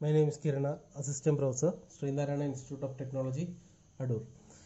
My name is Kirana, Assistant Professor, Srinarayana Institute of Technology, Adoor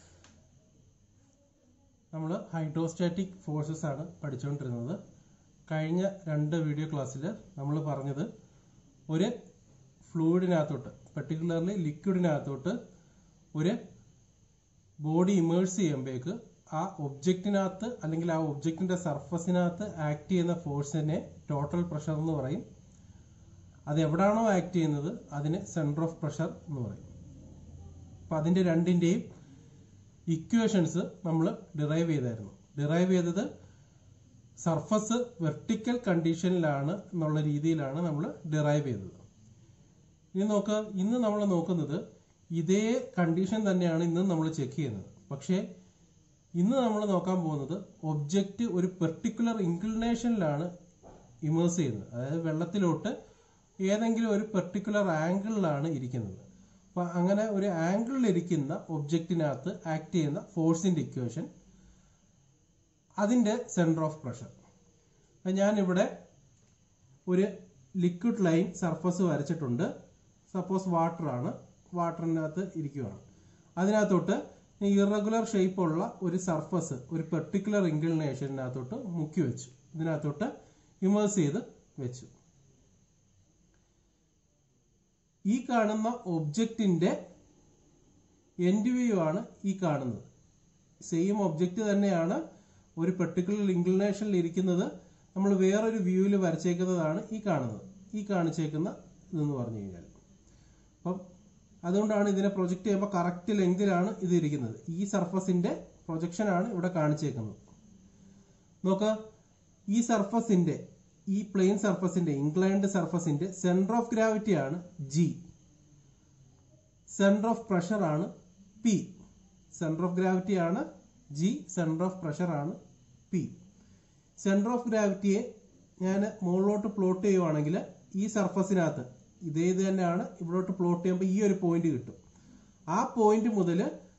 നമ്മൾ hydrostatic forces ആണ് പഠിച്ചുകൊണ്ടിരുന്നത് കഴിഞ്ഞ രണ്ട് വീഡിയോ ക്ലാസ്സിൽ നമ്മൾ പറഞ്ഞത് ഒരു ഫ്ലൂയിഡിനകത്തോട്ട് പെർട്ടിക്കുലർലി ലിക്വിഡിനകത്തോട്ട് ഒരു ബോഡി ഇമേഴ്സ് ചെയ്യുമ്പോഴേക്ക് ആ ഒബ്ജക്റ്റിനകത്ത് അല്ലെങ്കിൽ ആ ഒബ്ജക്റ്റിന്റെ സർഫസിനകത്ത് ആക്ട് ചെയ്യുന്ന ഫോഴ്സിനെ ടോട്ടൽ പ്രഷർ എന്ന് പറയും അത് എവിടാണോ ആക്ട് ചെയ്യുന്നത് അതിന് സെന്റർ ഓഫ് പ്രഷർ എന്ന് പറയും അപ്പൊ അതിന്റെ രണ്ടിന്റെയും ഇക്വേഷൻസ് നമ്മൾ ഡിറൈവ് ചെയ്തായിരുന്നു ഡിറൈവ് ചെയ്തത് സർഫസ് വെർട്ടിക്കൽ കണ്ടീഷനിലാണ് എന്നുള്ള രീതിയിലാണ് നമ്മൾ ഡിറൈവ് ചെയ്തത് ഇനി നോക്ക് ഇന്ന് നമ്മൾ നോക്കുന്നത് ഇതേ കണ്ടീഷൻ തന്നെയാണ് ഇന്ന് നമ്മൾ ചെക്ക് ചെയ്യുന്നത് പക്ഷേ ഇന്ന് നമ്മൾ നോക്കാൻ പോകുന്നത് ഒബ്ജക്റ്റ് ഒരു പെർട്ടിക്കുലർ ഇൻക്ലിനേഷനിലാണ് ഇമേഴ്സ് ചെയ്യുന്നത് അതായത് വെള്ളത്തിലോട്ട് ഏതെങ്കിലും ഒരു പെർട്ടിക്കുലർ ആംഗിളിലാണ് ഇരിക്കുന്നത് അപ്പൊ അങ്ങനെ ഒരു ആംഗിളിൽ ഇരിക്കുന്ന ഒബ്ജക്റ്റിനകത്ത് ആക്ട് ചെയ്യുന്ന ഫോഴ്സിന്റെ ഇക്വേഷൻ അതിന്റെ സെന്റർ ഓഫ് പ്രഷർ ഞാനിവിടെ ഒരു ലിക്വിഡ് ലൈൻ സർഫസ് വരച്ചിട്ടുണ്ട് സപ്പോസ് വാട്ടർ ആണ് വാട്ടറിനകത്ത് ഇരിക്കുകയാണ് അതിനകത്തോട്ട് ഇറഗുലർ ഷേപ്പുള്ള ഒരു സർഫസ് ഒരു പെർട്ടിക്കുലർ ഇൻക്ലിനേഷനകത്തോട്ട് മുക്കി വെച്ചു ഇതിനകത്തോട്ട് ഇമേഴ്സ് ചെയ്ത് വെച്ചു ഈ കാണുന്ന ഒബ്ജക്റ്റിന്റെ എൻഡ് വ്യൂ ആണ് ഈ കാണുന്നത് സെയിം ഒബ്ജക്റ്റ് തന്നെയാണ് ഒരു പെർട്ടിക്കുലർ ഇൻക്ലിനേഷനിൽ ഇരിക്കുന്നത് നമ്മൾ വേറൊരു വ്യൂവിൽ വരച്ചേക്കുന്നതാണ് ഈ കാണുന്നത് ഈ കാണിച്ചേക്കുന്ന ഇതെന്ന് പറഞ്ഞു കഴിഞ്ഞാൽ അപ്പം അതുകൊണ്ടാണ് ഇതിനെ പ്രൊജക്ട് ചെയ്യുമ്പോൾ കറക്റ്റ് ലെങ്തിലാണ് ഇത് ഇരിക്കുന്നത് ഈ സർഫസിന്റെ പ്രൊജക്ഷൻ ആണ് ഇവിടെ കാണിച്ചേക്കുന്നത് നോക്ക് ഈ സർഫസിന്റെ ഈ പ്ലെയിൻ സർഫസിന്റെ ഇൻക്ലൈൻഡ് സർഫസിന്റെ സെന്റർ ഓഫ് ഗ്രാവിറ്റി ആണ് ജി സെന്റർ ഓഫ് പ്രഷർ ആണ് പി സെന്റർ ഓഫ് ഗ്രാവിറ്റി ആണ് ജി സെന്റർ ഓഫ് പ്രഷർ ആണ് പി സെന്റർ ഓഫ് ഗ്രാവിറ്റിയെ ഞാൻ മുകളിലോട്ട് പ്ലോട്ട് ചെയ്യുവാണെങ്കിൽ ഈ സർഫസിനകത്ത് ഇതേ ഇത് തന്നെയാണ് ഇവിടോട്ട് പ്ലോട്ട് ചെയ്യുമ്പോൾ ഈ ഒരു പോയിന്റ് കിട്ടും ആ പോയിന്റ് മുതൽ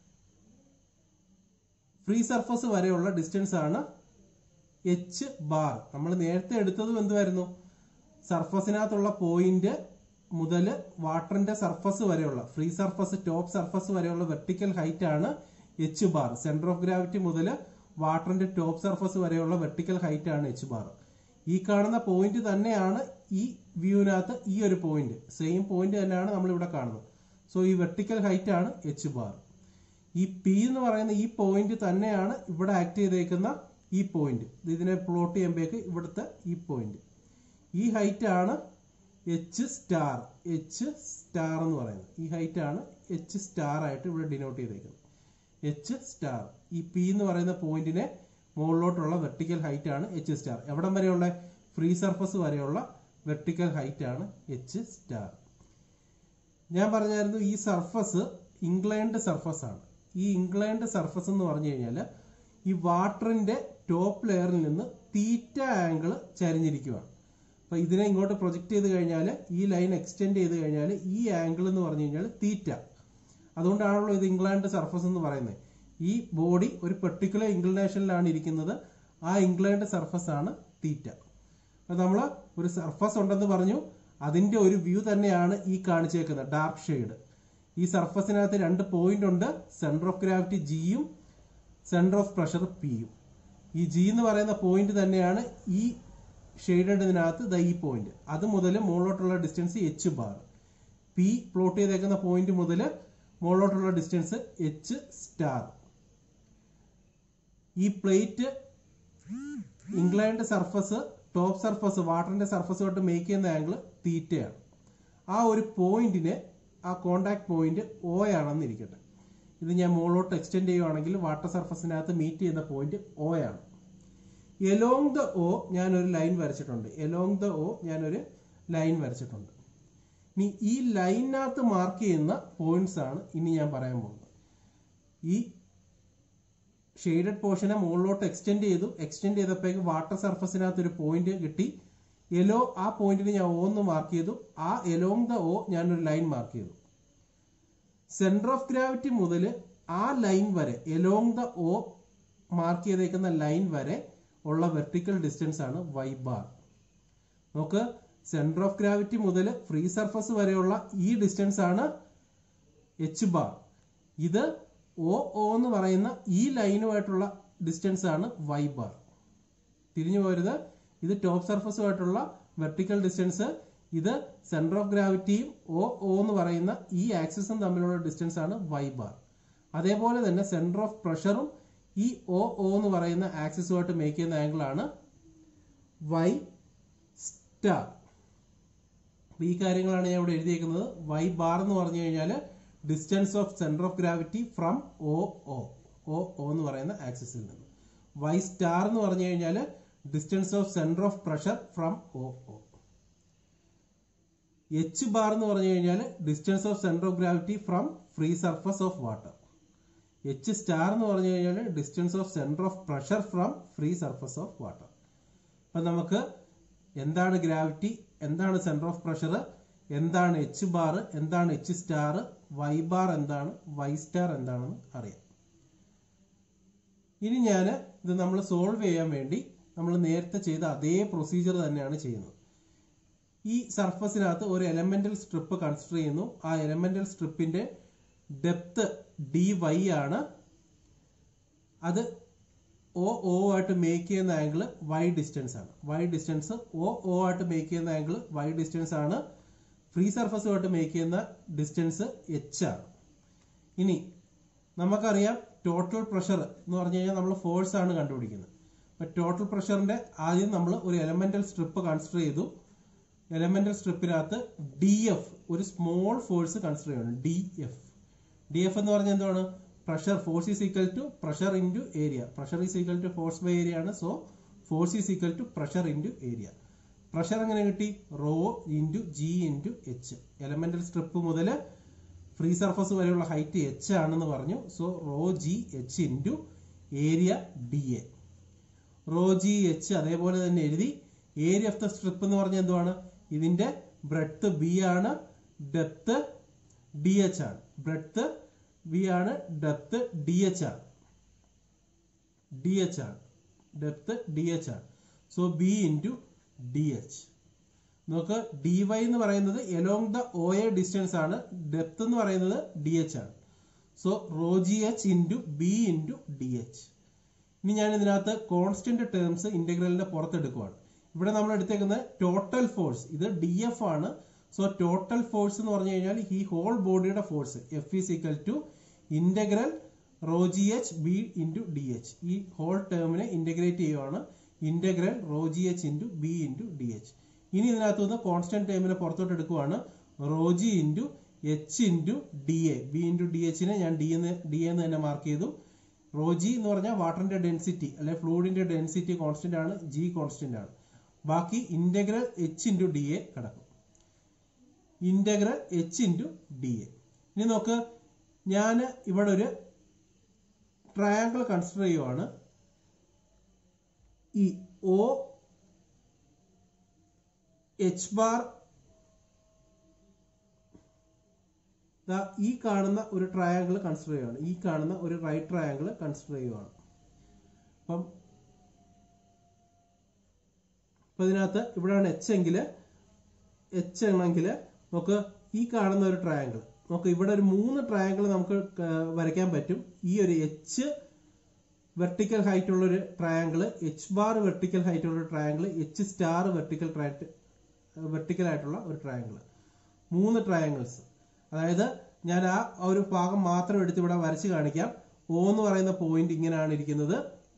ഫ്രീ സർഫസ് വരെയുള്ള ഡിസ്റ്റൻസ് ആണ് എച്ച് ബാർ നമ്മൾ നേരത്തെ എടുത്തതും എന്തുമായിരുന്നു സർഫസിനകത്തുള്ള പോയിന്റ് മുതൽ വാട്ടറിന്റെ സർഫസ് വരെയുള്ള ഫ്രീ സർഫസ് ടോപ്പ് സർഫസ് വരെയുള്ള വെർട്ടിക്കൽ ഹൈറ്റ് ആണ് H bar centre of gravity മുതൽ വാട്ടറിന്റെ ടോപ്പ് സർഫസ് വരെയുള്ള വെർട്ടിക്കൽ ഹൈറ്റ് ആണ് എച്ച് ബാർ ഈ കാണുന്ന പോയിന്റ് തന്നെയാണ് ഈ വ്യൂവിനകത്ത് ഈ ഒരു പോയിന്റ് സെയിം പോയിന്റ് തന്നെയാണ് നമ്മൾ ഇവിടെ കാണുന്നത് സോ ഈ വെർട്ടിക്കൽ ഹൈറ്റ് ആണ് എച്ച് ബാർ ഈ പി എന്ന് പറയുന്ന ഈ പോയിന്റ് തന്നെയാണ് ഇവിടെ ആക്ട് ചെയ്തേക്കുന്ന ഈ പോയിന്റ് ഇതിനെ പ്ലോട്ട് ചെയ്യുമ്പോഴേക്ക് ഇവിടുത്തെ ഈ പോയിന്റ് ഈ ഹൈറ്റ് ആണ് എച്ച് സ്റ്റാർ എച്ച് സ്റ്റാർ എന്ന് പറയുന്നത് ഈ ഹൈറ്റ് ആണ് എച്ച് സ്റ്റാർ ആയിട്ട് ഇവിടെ ഡിനോട്ട് ചെയ്തേക്കുന്നത് എച്ച് സ്റ്റാർ ഈ പി എന്ന് പറയുന്ന പോയിന്റിനെ മുകളിലോട്ടുള്ള വെർട്ടിക്കൽ ഹൈറ്റ് ആണ് എച്ച് സ്റ്റാർ എവിടം വരെയുള്ള ഫ്രീ സർഫസ് വരെയുള്ള വെർട്ടിക്കൽ ഹൈറ്റ് ആണ് എച്ച് സ്റ്റാർ ഞാൻ പറഞ്ഞായിരുന്നു ഈ സർഫസ് ഇൻക്ലൈൻഡ് സർഫസ് ആണ് ഈ ഇൻക്ലൈൻഡ് സർഫസ് എന്ന് പറഞ്ഞു കഴിഞ്ഞാൽ ഈ വാട്ടറിന്റെ ടോപ്പ് ലെയറിൽ നിന്ന് തീറ്റ ആംഗിൾ ചരിഞ്ഞിരിക്കുകയാണ് അപ്പൊ ഇതിനെ ഇങ്ങോട്ട് പ്രൊജക്ട് ചെയ്ത് കഴിഞ്ഞാൽ ഈ ലൈൻ എക്സ്റ്റെൻഡ് ചെയ്ത് കഴിഞ്ഞാൽ ഈ ആംഗിൾ എന്ന് പറഞ്ഞു കഴിഞ്ഞാൽ തീറ്റ അതുകൊണ്ടാണല്ലോ ഇത് ഇംഗ്ലണ്ട് സർഫസ് എന്ന് പറയുന്നത് ഈ ബോഡി ഒരു പെർട്ടിക്കുലർ ഇൻക്ലിനേഷനിലാണ് ഇരിക്കുന്നത് ആ ഇംഗ്ലണ്ട് സർഫസ് ആണ് തീറ്റ അപ്പൊ നമ്മൾ ഒരു സർഫസ് ഉണ്ടെന്ന് പറഞ്ഞു അതിന്റെ ഒരു വ്യൂ തന്നെയാണ് ഈ കാണിച്ചേക്കുന്നത് ഡാർക്ക് ഷെയ്ഡ് ഈ സർഫസിനകത്ത് രണ്ട് പോയിന്റ് ഉണ്ട് സെന്റർ ഓഫ് ഗ്രാവിറ്റി ജിയും സെന്റർ ഓഫ് പ്രഷർ പിയും ഈ ജി എന്ന് പറയുന്ന പോയിന്റ് തന്നെയാണ് ഈ ഷെയ്ഡഡിനകത്ത് ദ ഈ പോയിന്റ് അത് മുതൽ മുകളിലോട്ടുള്ള distance H bar P plot ചെയ്തേക്കുന്ന പോയിന്റ് മുതൽ മുകളിലോട്ടുള്ള ഡിസ്റ്റൻസ് എച്ച് സ്റ്റാർ ഈ plate inclined surface top surface വാട്ടറിന്റെ സർഫസുമായിട്ട് മേക്ക് ചെയ്യുന്ന ആംഗിൾ തീറ്റയാണ് ആ ഒരു പോയിന്റിന് ആ കോണ്ടാക്ട് പോയിന്റ് ഓ ആണെന്ന് ഇരിക്കട്ടെ ഇത് ഞാൻ മുകളിലോട്ട് എക്സ്റ്റെൻഡ് ചെയ്യുവാണെങ്കിൽ വാട്ടർ സർഫസിനകത്ത് മീറ്റ് ചെയ്യുന്ന പോയിന്റ് ഒ ആണ് എലോങ് ദ ഒ ഞാനൊരു ലൈൻ വരച്ചിട്ടുണ്ട് എലോങ് ദ ഒ ഞാനൊരു ലൈൻ വരച്ചിട്ടുണ്ട് ഇനി ഈ ലൈനിനകത്ത് മാർക്ക് ചെയ്യുന്ന പോയിന്റ്സ് ആണ് ഇനി ഞാൻ പറയാൻ പോകുന്നത് ഈ ഷെയ്ഡഡ് പോർഷനെ മുകളിലോട്ട് എക്സ്റ്റെൻഡ് ചെയ്തു എക്സ്റ്റെൻഡ് ചെയ്തപ്പോഴേക്ക് വാട്ടർ സർഫസിനകത്ത് ഒരു പോയിന്റ് കിട്ടി യെല്ലോ ആ പോയിന്റിന് ഞാൻ ഓ എന്ന് മാർക്ക് ചെയ്തു ആ എലോങ് ദ ഒ ഞാനൊരു ലൈൻ മാർക്ക് ചെയ്തു സെന്റർ ഓഫ് ഗ്രാവിറ്റി മുതൽ ആ ലൈൻ വരെ എലോങ് ദ ഒ മാർക്ക് ചെയ്തേക്കുന്ന ലൈൻ വരെ ഉള്ള വെർട്ടിക്കൽ ഡിസ്റ്റൻസ് ആണ് വൈ ബാർ നോക്ക് സെന്റർ ഓഫ് ഗ്രാവിറ്റി മുതൽ ഫ്രീ സർഫസ് വരെയുള്ള ഈ ഡിസ്റ്റൻസ് ആണ് എച്ച് ബാർ ഇത് ഒ ഒ എന്ന് പറയുന്ന ഈ ലൈനുമായിട്ടുള്ള ഡിസ്റ്റൻസ് ആണ് വൈ ബാർ തിരിഞ്ഞു പോരുത് ഇത് ടോപ്പ് സർഫസുമായിട്ടുള്ള വെർട്ടിക്കൽ ഡിസ്റ്റൻസ് ഇത് സെന്റർ ഓഫ് ഗ്രാവിറ്റിയും ഒ ഒ എന്ന് പറയുന്ന ഈ ആക്സിസും തമ്മിലുള്ള ഡിസ്റ്റൻസ് ആണ് വൈ ബാർ അതേപോലെ തന്നെ സെന്റർ ഓഫ് പ്രഷറും ഈ ഒ ഒ എന്ന് പറയുന്ന ആക്സിസുമായിട്ട് മേക്ക് ചെയ്യുന്ന ആംഗിൾ ആണ് വൈ സ്റ്റാർ അപ്പൊ ഈ കാര്യങ്ങളാണ് ഞാൻ ഇവിടെ എഴുതിയേക്കുന്നത് വൈ ബാർ എന്ന് പറഞ്ഞു കഴിഞ്ഞാൽ distance of centre of gravity from O O O O എന്ന് പറയുന്ന ആക്സിസിൽ നിന്ന് വൈ സ്റ്റാർ എന്ന് പറഞ്ഞു കഴിഞ്ഞാൽ distance of centre of pressure from O O H bar എന്ന് പറഞ്ഞു കഴിഞ്ഞാൽ distance of centre of gravity from free surface of water H star എന്ന് പറഞ്ഞു കഴിഞ്ഞാൽ distance of centre of pressure from free surface of water അപ്പൊ നമുക്ക് എന്താണ് gravity എന്താണ് സെന്റർ ഓഫ് പ്രഷർ എന്താണ് എച്ച് ബാർ എന്താണ് എച്ച് സ്റ്റാർ വൈ ബാർ എന്താണ് വൈ സ്റ്റാർ എന്താണെന്ന് അറിയാം ഇനി ഞാൻ ഇത് നമ്മൾ സോൾവ് ചെയ്യാൻ വേണ്ടി നമ്മൾ നേരത്തെ ചെയ്ത അതേ പ്രൊസീജിയർ തന്നെയാണ് ചെയ്യുന്നത് ഈ സർഫസിനകത്ത് ഒരു എലമെന്റൽ സ്ട്രിപ്പ് കൺസിഡർ ചെയ്യുന്നു ആ എലമെന്റൽ സ്ട്രിപ്പിന്റെ ഡെപ്ത് ഡി വൈ ആണ് അത് ഒ ഒ ആയിട്ട് മേക്ക് ചെയ്യുന്ന ആംഗിൾ വൈ ഡിസ്റ്റൻസ് ആണ് വൈ ഡിസ്റ്റൻസ് ഒ ഒ ആയിട്ട് മേക്ക് ചെയ്യുന്ന ആംഗിൾ വൈ ഡിസ്റ്റൻസ് ആണ് ഫ്രീ സർഫസുമായിട്ട് മേക്ക് ചെയ്യുന്ന ഡിസ്റ്റൻസ് എച്ച് ആണ് ഇനി നമുക്കറിയാം ടോട്ടൽ പ്രഷർ എന്ന് പറഞ്ഞു കഴിഞ്ഞാൽ നമ്മൾ ഫോഴ്സ് ആണ് കണ്ടുപിടിക്കുന്നത് അപ്പൊ ടോട്ടൽ പ്രഷറിന്റെ ആദ്യം നമ്മൾ ഒരു എലമെന്റൽ സ്ട്രിപ്പ് കൺസിഡർ ചെയ്തു എലമെന്റൽ സ്ട്രിപ്പിനകത്ത് ഡി എഫ് ഒരു സ്മോൾ ഫോഴ്സ് കൺസിഡർ ചെയ്യണം ഡി എഫ് ഡി എഫ് എന്ന് പറഞ്ഞാൽ എന്താണ് pressure force is equal to pressure into area pressure is equal to force by area ആണ് so force is equal to pressure into area pressure എങ്ങനെ കിട്ടി rho into G into H elemental strip മുതൽ free surface വരെയുള്ള height H ആണെന്ന് പറഞ്ഞു so rho G H into area D A rho G H അതേപോലെ തന്നെ എഴുതി area of the strip എന്ന് പറഞ്ഞാൽ എന്തുവാണ് ഇതിന്റെ ബ്രെഡ്ത്ത് ബി ആണ് ഡെപ്ത് ഡി എച്ച് ആണ് ബ്രെഡ്ത്ത് ബി ആണ് ഡെപ്ത് ഡി എച്ച് ആണ് ഡി എച്ച് ആണ് ഡെപ്ത് ഡി എച്ച് ആണ് so B into D H നോക്ക് ഡി വൈ എന്ന് പറയുന്നത് along the O A distance ആണ് ഡെപ്ത് എന്ന് പറയുന്നത് ഡി എച്ച് ആണ് so rho G H into B into D H ഇനി ഞാൻ ഇതിനകത്ത് കോൺസ്റ്റന്റ് ടേംസ് ഇന്റഗ്രലിന്റെ പുറത്തെടുക്കുവാണ് ഇവിടെ നമ്മൾ എടുത്തേക്കുന്നത് ടോട്ടൽ ഫോഴ്സ് ഇത് ഡി എഫ് ആണ് സോ ടോട്ടൽ ഫോഴ്സ് എന്ന് പറഞ്ഞു കഴിഞ്ഞാൽ ഈ ഹോൾ ബോഡിയുടെ force F is equal to integral rho G H B into D H ഈ ഹോൾ ടേമിനെ ഇന്റഗ്രേറ്റ് ചെയ്യുവാണ് integral rho G H into B into D H ഇനി ഇതിനകത്ത് നിന്ന് കോൺസ്റ്റന്റ് ടേമിനെ പുറത്തോട്ട് എടുക്കുവാണ് rho G into H into D A B into D എച്ചിനെ ഞാൻ ഡി എന്ന് ഡി എന്ന് തന്നെ മാർക്ക് ചെയ്തു റോ ജി എന്ന് പറഞ്ഞാൽ വാട്ടറിന്റെ ഡെൻസിറ്റി അല്ലെ ഫ്ലൂയിഡിന്റെ ഡെൻസിറ്റി കോൺസ്റ്റന്റ് ആണ് ജി കോൺസ്റ്റന്റ് ആണ് ബാക്കി integral H into D A കിടക്കും integral H into D A ഇനി നോക്ക് ഞാൻ ഇവിടെ ഒരു ട്രയാങ്കിൾ കൺസിഡർ ചെയ്യുവാണ് ഈ ഒ എച്ച് ബാർ ഈ കാണുന്ന ഒരു ട്രയാങ്കിൾ കൺസിഡർ ചെയ്യുവാണ് ഈ കാണുന്ന ഒരു റൈറ്റ് ട്രയാങ്കിൾ കൺസിഡർ ചെയ്യുവാണ് അപ്പം അപ്പൊ ഇതിനകത്ത് ഇവിടെയാണ് എച്ച് എങ്കിൽ എച്ച് ആണെങ്കിൽ നമുക്ക് ഈ കാണുന്ന ഒരു ട്രയാങ്കിൾ നമുക്ക് ഇവിടെ ഒരു മൂന്ന് ട്രയാങ്കിൾ നമുക്ക് വരയ്ക്കാൻ പറ്റും ഈ ഒരു എച്ച് വെർട്ടിക്കൽ ഹൈറ്റ് ഉള്ള ഒരു triangle H bar vertical height ഉള്ള ഒരു triangle H star vertical vertical ആയിട്ടുള്ള ഒരു ട്രയാങ്കിൾ മൂന്ന് ട്രയാങ്കിൾസ് അതായത് ഞാൻ ആ ഒരു ഭാഗം മാത്രം എടുത്ത് ഇവിടെ വരച്ച് കാണിക്കാം ഒ എന്ന് പറയുന്ന പോയിന്റ് ഇങ്ങനെയാണ് ഇരിക്കുന്നത്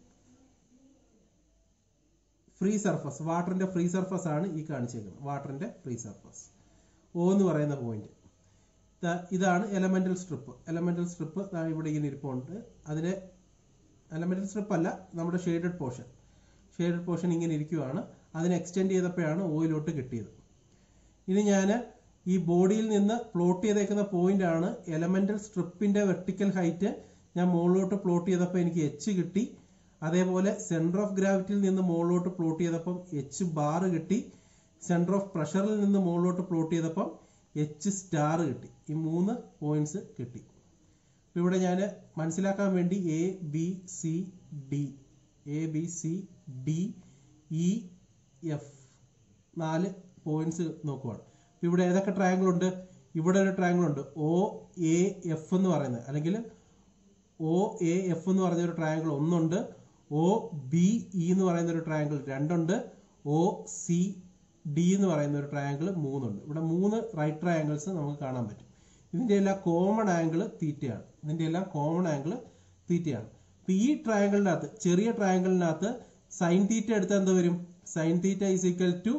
ഫ്രീ സർഫസ് വാട്ടറിന്റെ ഫ്രീ സർഫസ് ആണ് ഈ കാണിച്ചേക്കുന്നത് വാട്ടറിന്റെ ഫ്രീ സർഫസ് ഒ എന്ന് പറയുന്ന പോയിന്റ് ഇതാണ് എലമെന്റൽ സ്ട്രിപ്പ് എലമെന്റൽ സ്ട്രിപ്പ് ഇവിടെ ഇങ്ങനെ ഇരിപ്പുണ്ട് അതിലെ എലമെന്റൽ സ്ട്രിപ്പ് അല്ല നമ്മുടെ ഷെയ്ഡഡ് പോർഷൻ ഷെയ്ഡഡ് പോർഷൻ ഇങ്ങനെ ഇരിക്കുവാണ് അതിനെ എക്സ്റ്റെൻഡ് ചെയ്തപ്പോഴാണ് ഓയിലോട്ട് കിട്ടിയത് ഇനി ഞാൻ ഈ ബോഡിയിൽ നിന്ന് പ്ലോട്ട് ചെയ്തേക്കുന്ന പോയിന്റ് ആണ് എലമെന്റൽ സ്ട്രിപ്പിന്റെ വെർട്ടിക്കൽ ഹൈറ്റ് ഞാൻ മുകളിലോട്ട് പ്ലോട്ട് ചെയ്തപ്പോൾ എനിക്ക് എച്ച് കിട്ടി അതേപോലെ സെന്റർ ഓഫ് ഗ്രാവിറ്റിയിൽ നിന്ന് മുകളിലോട്ട് പ്ലോട്ട് ചെയ്തപ്പം എച്ച് ബാർ കിട്ടി സെന്റർ ഓഫ് പ്രഷറിൽ നിന്ന് മുകളിലോട്ട് പ്ലോട്ട് ചെയ്തപ്പം എച്ച് സ്റ്റാർ കിട്ടി ഈ മൂന്ന് പോയിന്റ്സ് കിട്ടി ഇവിടെ ഞാൻ മനസ്സിലാക്കാൻ വേണ്ടി A B C D A B C D E F നാല് പോയിന്റ്സ് നോക്കുവാണ് അപ്പൊ ഇവിടെ ഏതൊക്കെ ട്രയാങ്കിൾ ഉണ്ട് ഇവിടെ ഒരു ട്രയാങ്കിൾ ഉണ്ട് ഒ എ എഫ് എന്ന് പറയുന്നത് അല്ലെങ്കിൽ ഒ എ എഫ് എന്ന് പറയുന്ന ഒരു ട്രയാങ്കിൾ ഒന്നുണ്ട് ഒ ബി ഇ എന്ന് പറയുന്ന ഒരു ട്രയാങ്കിൾ രണ്ടുണ്ട് ഒ സി ഡി എന്ന് പറയുന്ന ഒരു ട്രയാങ്കിൾ മൂന്നുണ്ട് ഇവിടെ മൂന്ന് റൈറ്റ് ട്രയാങ്കിൾസ് നമുക്ക് കാണാൻ പറ്റും ഇതിന്റെ എല്ലാം കോമൺ ആംഗിൾ തീറ്റയാണ് ഇതിന്റെ എല്ലാം കോമൺ ആംഗിൾ തീറ്റയാണ് അപ്പൊ ഈ ട്രയാങ്കിളിനകത്ത് ചെറിയ ട്രയാങ്കിളിനകത്ത് സൈൻ തീറ്റ എടുത്താൽ എന്ത് വരും sine theta is equal to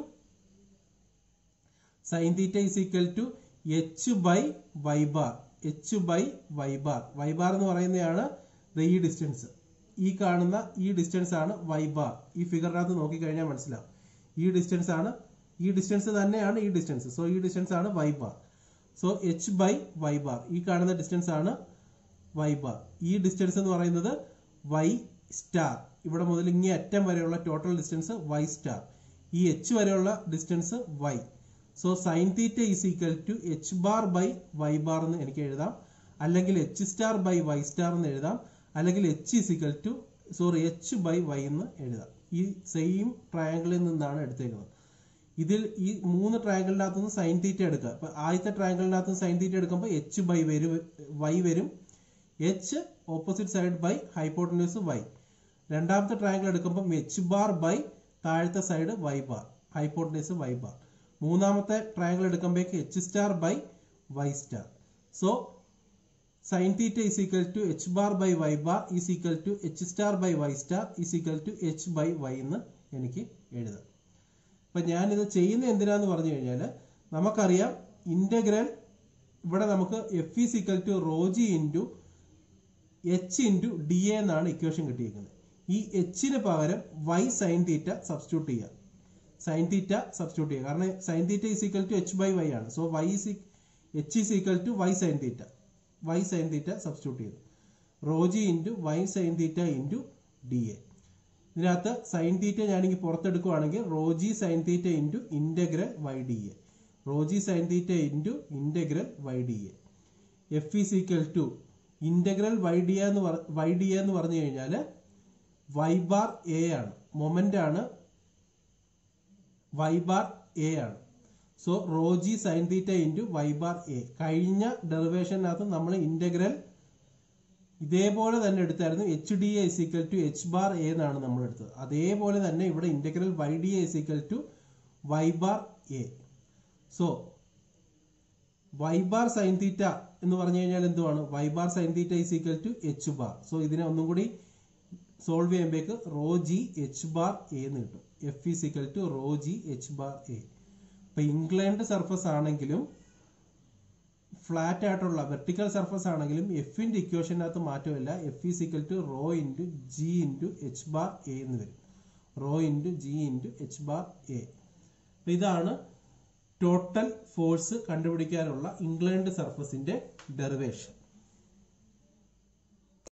sine theta is equal to H by Y bar H by Y bar Y bar എന്ന് പറയുന്നതാണ് ദ ഈ ഡിസ്റ്റൻസ് ഈ കാണുന്ന ഈ ഡിസ്റ്റൻസ് ആണ് വൈ ബാർ ഈ ഫിഗറിനകത്ത് നോക്കിക്കഴിഞ്ഞാൽ മനസ്സിലാവും ഈ ഡിസ്റ്റൻസ് ആണ് ഈ ഡിസ്റ്റൻസ് തന്നെയാണ് ഈ ഡിസ്റ്റൻസ് സോ ഈ ഡിസ്റ്റൻസ് ആണ് Y bar so H by Y bar ഈ കാണുന്ന ഡിസ്റ്റൻസ് ആണ് വൈ ബാർ ഈ ഡിസ്റ്റൻസ് എന്ന് പറയുന്നത് വൈ സ്റ്റാർ ഇവിടെ മുതൽ ഇങ്ങേ അറ്റം വരെയുള്ള ടോട്ടൽ ഡിസ്റ്റൻസ് വൈ സ്റ്റാർ ഈ എച്ച് വരെയുള്ള distance Y so sine theta is equal to H bar by Y bar എന്ന് എനിക്ക് എഴുതാം അല്ലെങ്കിൽ H star by Y star എന്ന് എഴുതാം അല്ലെങ്കിൽ H is equal to sorry H by Y എന്ന് എഴുതാം ഈ സെയിം ട്രയാങ്കിളിൽ നിന്നാണ് എടുത്തേക്കുന്നത് ഇതിൽ ഈ മൂന്ന് ട്രയാങ്കിളിനകത്ത് നിന്ന് സൈൻ തീറ്റ എടുക്കുക അപ്പൊ ആദ്യത്തെ ട്രയാങ്കിളിനകത്ത് നിന്ന് സൈൻ തീറ്റ എടുക്കുമ്പോൾ എച്ച് ബൈ വരും വൈ വരും H opposite side by hypotenuse Y രണ്ടാമത്തെ ട്രയാങ്കിൾ എടുക്കുമ്പോൾ എച്ച് ബാർ ബൈ താഴത്തെ side Y bar hypotenuse Y bar മൂന്നാമത്തെ ട്രയാങ്കിൾ എടുക്കുമ്പോഴേക്ക് H star by Y star so sine theta is equal to H bar by Y bar is equal to H star by Y star is equal to H by Y എന്ന് എനിക്ക് എഴുതാം അപ്പൊ ഞാനിത് ചെയ്യുന്ന എന്തിനാന്ന് പറഞ്ഞു കഴിഞ്ഞാൽ നമുക്കറിയാം ഇന്റഗ്രൽ ഇവിടെ നമുക്ക് F is equal to rho G into H into D A എന്നാണ് ഇക്വേഷൻ കിട്ടിയിരിക്കുന്നത് ഈ എച്ചിന് പകരം വൈ സൈൻ തീറ്റ സബ്സ്റ്റിറ്റ്യൂട്ട് ചെയ്യുക സൈൻ തീറ്റ സബ്സ്റ്റിറ്റ്യൂട്ട് ചെയ്യുക കാരണം sine theta is equal to H by Y ആണ് so Y is H is equal to Y sine theta Y sine theta substitute ചെയ്തു rho G into Y sine theta into D A ഇതിനകത്ത് sine theta ഞാനെങ്കിൽ പുറത്തെടുക്കുവാണെങ്കിൽ rho G sine theta into integral Y D A rho G sine theta into integral Y D A F is equal to integral Y D എന്ന് Y D എന്ന് പറഞ്ഞു കഴിഞ്ഞാൽ Y bar A ആണ് moment ആണ് Y bar A ആണ് so rho G sine theta into Y bar A കഴിഞ്ഞ ഡെറിവേഷനകത്ത് നമ്മൾ ഇന്റഗ്രൽ ഇതേപോലെ തന്നെ എടുത്തായിരുന്നു H D A is equal to H bar A എന്നാണ് നമ്മൾ എടുത്തത് അതേപോലെ തന്നെ ഇവിടെ integral Y D A is equal to Y bar A so Y bar sine theta എന്ന് പറഞ്ഞു കഴിഞ്ഞാൽ എന്തുവാണ് Y bar sine theta is equal to H bar so ഇതിനെ ഒന്നും കൂടി സോൾവ് ചെയ്യുമ്പോഴേക്ക് rho G H bar A എന്ന് കിട്ടും F is equal to rho G H bar A ഇപ്പൊ ഇംഗ്ലണ്ട് സർഫസ് ആണെങ്കിലും ഫ്ലാറ്റ് ആയിട്ടുള്ള വെർട്ടിക്കൽ സർഫസ് ആണെങ്കിലും എഫിന്റെ ഇക്വേഷനകത്ത് മാറ്റമില്ല F is equal to rho into G into H bar A എന്ന് വരും rho into G into H bar A ഇതാണ് ടോട്ടൽ ഫോഴ്സ് കണ്ടുപിടിക്കാനുള്ള ഇംഗ്ലണ്ട് സർഫസിന്റെ ഡെറിവേഷൻ